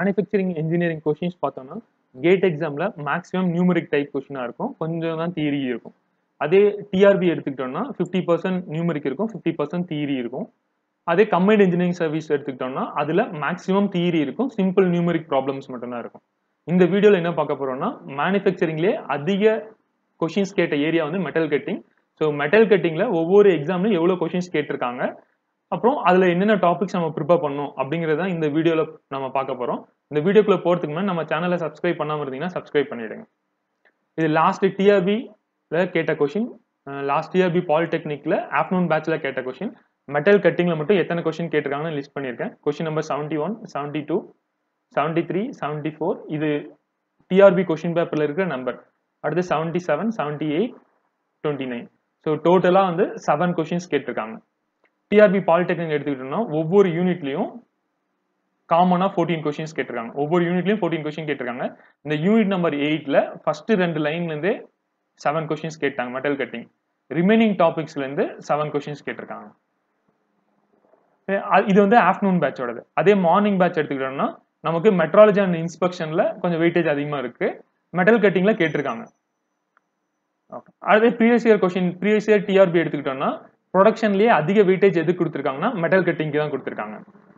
manufacturing engineering questions பார்த்தோம்னா GATE எக்ஸாமில் maximum numeric type கொஷினாக இருக்கும் கொஞ்சம் தான் தியரி இருக்கும் அதே டிஆர்பி எடுத்துக்கிட்டோம்னா ஃபிஃப்டி பர்சன்ட் நியூமரிக் இருக்கும் ஃபிஃப்டி பர்சன்ட் தியரி இருக்கும் அதே கம்பைன்ட் இன்ஜினியரிங் சர்வீஸ் எடுத்துக்கிட்டோம்னா அதில் மேக்ஸிமம் தியரி இருக்கும் சிம்பிள் நியூமரிக் ப்ராப்ளம்ஸ் மட்டும்தான் இருக்கும் இந்த வீடியோவில் என்ன பார்க்க போறோம்னா மேனுஃபேக்சரிங்லேயே அதிக கொஷின்ஸ் கேட்ட ஏரியா வந்து மெட்டல் கட்டிங் ஸோ மெட்டல் கட்டிங்கில் ஒவ்வொரு எக்ஸாம்லையும் எவ்வளோ கொஷின்ஸ் கேட்டிருக்காங்க அப்புறம் அதில் என்னென்ன டாபிக்ஸ் நம்ம ப்ரிப்பேர் பண்ணணும் அப்படிங்கிறத இந்த வீடியோவில் நம்ம பார்க்க போகிறோம் இந்த வீடியோக்குள்ளே போகிறதுக்கு முன்னாடி நம்ம சேனலை சப்ஸ்கிரைப் பண்ணாமல் இருந்தீங்கன்னா சப்ஸ்கிரைப் பண்ணிவிடுங்க இது லாஸ்ட் டிஆர்பியில் கேட்ட கொஷின் லாஸ்ட் டிஆர்பி பாலிடெக்னிக்கில் ஆஃப்டர்நூன் பேட்சில் கேட்ட கொஷின் மெட்டல் கட்டிங்கில் மட்டும் எத்தனை கொஷின் கேட்டிருக்காங்கன்னு லிஸ்ட் பண்ணியிருக்கேன் question number seventy one seventy two seventy three seventy four இது டிஆர்பி கொஷின் பேப்பரில் இருக்கிற நம்பர் அடுத்து seventy seven seventy eight twenty nine so டோட்டலாக வந்து செவன் கொஷின்ஸ் கேட்டிருக்காங்க டிஆர்பி பாலிடெக்னிக் எடுத்துக்கிட்டோம்னா ஒவ்வொரு யூனிட்லையும் காமனாக ஃபோர்டீன் கொஷின்ஸ் கேட்டிருக்காங்க ஒவ்வொரு யூனிட்லையும் ஃபோர்டீன் கொஷின் கேட்டிருக்காங்க இந்த யூனிட் நம்பர் எயிட்டில் ஃபர்ஸ்ட் ரெண்டு லைன்லேருந்தே செவன் கொஷின்ஸ் கேட்டாங்க மெட்டல் கட்டிங் ரிமைனிங் டாபிக்ஸ்லேருந்து செவன் கொஷின்ஸ் கேட்டிருக்காங்க இது வந்து ஆஃப்டர்நூன் பேட்சோடது அதே மார்னிங் பேட்ச் எடுத்துக்கிட்டோம்னா நமக்கு மெட்ராலஜி அண்ட் இன்ஸ்பெக்ஷனில் கொஞ்சம் வெயிட்டேஜ் அதிகமாக இருக்கு மெட்டல் கட்டிங்கில் கேட்டிருக்காங்க அதே previous year question previous year TRB எடுத்துக்கிட்டோம்னா ப்ரொடக்ஷன்லேயே அதிக வெயிட்டேஜ் எது கொடுத்துருக்காங்கன்னா மெட்டல் கட்டிங்க்கு தான் கொடுத்துருக்காங்க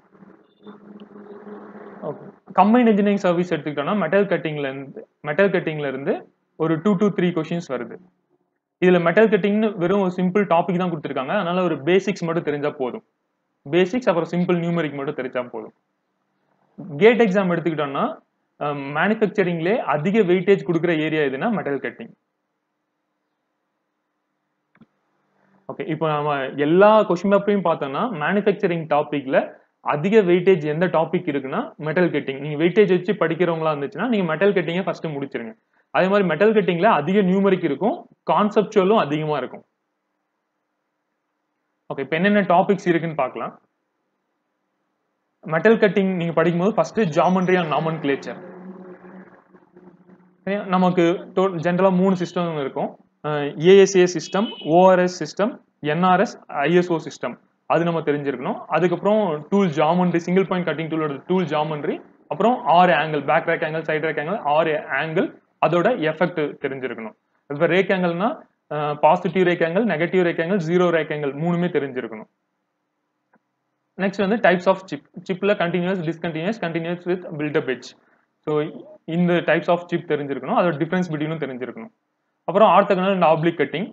ஓகே கம்பைன் இன்ஜினியரிங் சர்வீஸ் எடுத்துக்கிட்டோம்னா மெட்டல் கட்டிங்ல இருந்து மெட்டல் கட்டிங்ல இருந்து ஒரு டூ டு த்ரீ கொஷின்ஸ் வருது இதுல மெட்டல் கட்டிங்னு வெறும் ஒரு சிம்பிள் டாபிக் தான் கொடுத்துருக்காங்க அதனால ஒரு பேசிக்ஸ் மட்டும் தெரிஞ்சா போதும் பேசிக்ஸ் அப்புறம் சிம்பிள் நியூமரிக் மட்டும் தெரிஞ்சா போதும் கேட் எக்ஸாம் எடுத்துக்கிட்டோம்னா மேனுஃபேக்சரிங்லேயே அதிக வெயிட்டேஜ் கொடுக்குற ஏரியா எதுனா மெட்டல் கட்டிங் ஓகே இப்போ நம்ம எல்லா கொஸ்டின் பேப்பரையும் பார்த்தோம்னா மேனுஃபேக்சரிங் டாபிக்ல அதிக வெயிட்டேஜ் எந்த டாபிக் இருக்குன்னா மெட்டல் கட்டிங் நீங்க வெயிட்டேஜ் வச்சு படிக்கிறவங்களா இருந்துச்சுன்னா நீங்க மெட்டல் கட்டிங்கை ஃபர்ஸ்ட் முடிச்சிருங்க அதே மாதிரி மெட்டல் கட்டிங்ல அதிக நியூமரிக் இருக்கும் கான்செப்டுவலும் அதிகமா இருக்கும் ஓகே இப்போ என்னென்ன டாபிக்ஸ் இருக்குன்னு பார்க்கலாம் மெட்டல் கட்டிங் நீங்க படிக்கும்போது first geometry and nomenclature நமக்கு ஜென்ரலா மூணு சிஸ்டம் இருக்கும் ASA system ORS system NRS ISO system அது நம்ம தெரிஞ்சிருக்கணும் அதுக்கப்புறம் tool geometry single point cutting டூலோட டூல் ஜாமண்ட்ரி அப்புறம் ஆறு angle back rake angle side rake angle ஆறு ஆங்கிள் அதோட எஃபெக்ட் தெரிஞ்சிருக்கணும் இப்போ ரேக் ஆங்கிள்னா positive rake angle negative rake angle zero rake angle மூணுமே தெரிஞ்சிருக்கணும் நெக்ஸ்ட் வந்து டைப்ஸ் ஆஃப் சிப் சிப்ல continuous discontinuous continuous with built up edge so இந்த டைப்ஸ் ஆஃப் சிப் தெரிஞ்சிருக்கணும் அதோட டிஃபரன்ஸ் பிட்வீனும் தெரிஞ்சிருக்கணும் அப்புறம் ஆர்த்தகனல் அண்ட் ஆப்ளிக் கட்டிங்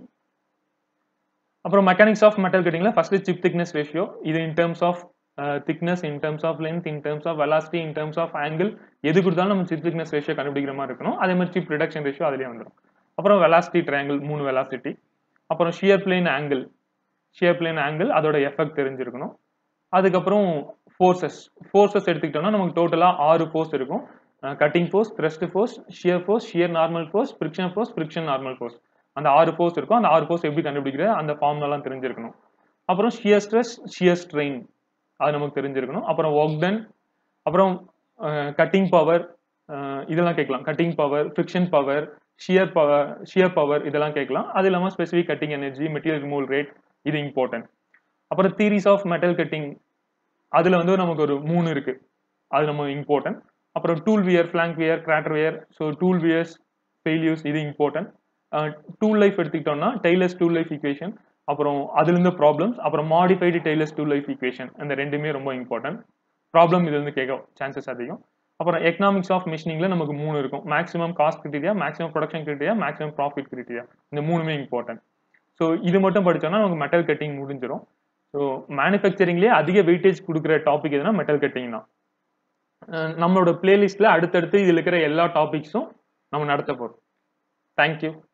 அப்புறம் மெக்கானிக்ஸ் ஆஃப் மெட்டல் கட்டிங்ல ஃபர்ஸ்ட் சிப் திக்னஸ் ரேஷியோ இது in terms of thickness in terms of length in terms of velocity in terms of angle எது கொடுத்தாலும் நம்ம சிப் திக்னஸ் ரேஷியோ கண்டுபிடிக்கிற மாதிரி இருக்கணும் அதே மாதிரி சிப் ரிடக்ஷன் ரேஷியோ அதுலேயே வந்துடும் அப்புறம் வெலாசிட்டி ட்ரையாங்கிள் மூணு வெலாசிட்டி அப்புறம் shear plane angle shear plane angle அதோட எஃபெக்ட் தெரிஞ்சிருக்கணும் அதுக்கப்புறம் ஃபோர்ஸஸ் ஃபோர்ஸஸ் எடுத்துக்கிட்டோம்னா நமக்கு டோட்டலாக ஆறு ஃபோர்ஸ் இருக்கும் cutting force thrust force shear force shear normal force friction force friction normal force அந்த ஆறு ஃபோர்ஸ் இருக்கும் அந்த ஆறு ஃபோர்ஸ் எப்படி கண்டுபிடிக்கிறது அந்த ஃபார்ம்லாம் தெரிஞ்சிருக்கணும் அப்புறம் ஷியர் ஸ்ட்ரெஸ் ஷியர் ஸ்ட்ரெயின் அது நமக்கு தெரிஞ்சிருக்கணும் அப்புறம் ஒர்க் டன் அப்புறம் கட்டிங் பவர் இதெல்லாம் கேட்கலாம் cutting power friction power shear power shear power இதெல்லாம் கேட்கலாம் அது இல்லாமல் specific cutting energy material removal rate இது இம்பார்ட்டன்ட் அப்புறம் தீரிஸ் ஆஃப் மெட்டல் கட்டிங் அதில் வந்து நமக்கு ஒரு மூணு இருக்கு அது நம்ம இம்பார்ட்டன்ட் அப்புறம் tool wear flank wear crater wear so tool wears failures இது இம்பார்ட்டன்ட் டூல் லைஃப் எடுத்துக்கிட்டோம்னா டெய்லர்ஸ் டூல் லைஃப் ஈக்குவேஷன் அப்புறம் அதுலேருந்து ப்ராப்ளம்ஸ் அப்புறம் modified Taylor's tool life equation இந்த ரெண்டுமே ரொம்ப இம்பார்ட்டன்ட் ப்ராப்ளம் இது வந்து கேட்க சான்சஸ் அதிகம் அப்புறம் எக்கனாமிக்ஸ் ஆஃப் மிஷினிங்கில் நமக்கு மூணு இருக்கும் maximum cost criteria maximum production criteria maximum profit criteria இந்த மூணுமே இம்பார்ட்டன்ட் ஸோ இது மட்டும் படித்தோம்னா நமக்கு மெட்டல் கட்டிங் முடிஞ்சிடும் ஸோ மேனுஃபேக்சரிங்லேயே அதிக வெயிட்டேஜ் கொடுக்குற டாபிக் எதுனா மெட்டல் கட்டிங் தான் நம்மளோட பிளேலிஸ்ட்ல அடுத்தடுத்து இதில் இருக்கிற எல்லா டாபிக்ஸும் நம்ம நடத்த போகிறோம் தேங்க்யூ